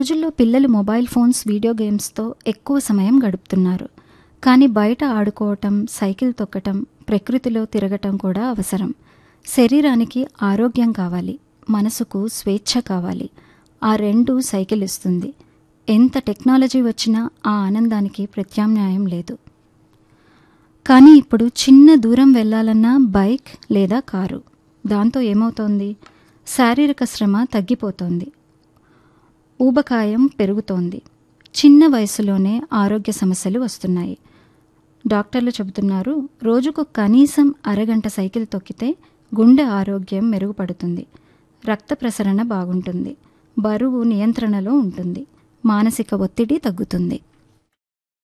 రోజుల్లో పిల్లలు mobile phones video గేమ్స్తో ఎక్కువ సమయం గడుపుతున్నారు కానీ బయట ఆడుకోవటం సైకిల్ తొక్కటం ప్రకృతిలో తిరగటం కూడా అవసరం శరీరానికి ఆరోగ్యం కావాలి మనసుకు స్వేచ్ఛ కావాలి ఆ రెండు సైకిల్ ఇస్తుంది ఎంత టెక్నాలజీ వచ్చినా ఆ ఆనందానికి ప్రత్యామ్నాయం లేదు కానీ ఇప్పుడు చిన్న దూరం వెళ్ళాలన్నా బైక్ లేదా కారు దాంతో ఏమవుతోంది శారీరక శ్రమ తగ్గిపోతోంది ఊబకాయం పెరుగుతోంది చిన్న వయసులోనే ఆరోగ్య సమస్యలు వస్తున్నాయి డాక్టర్లు చెబుతున్నారు రోజుకు కనీసం అరగంట సైకిల్ తొక్కితే గుండె ఆరోగ్యం మెరుగుపడుతుంది రక్త ప్రసరణ బాగుంటుంది బరువు నియంత్రణలో ఉంటుంది మానసిక ఒత్తిడి తగ్గుతుంది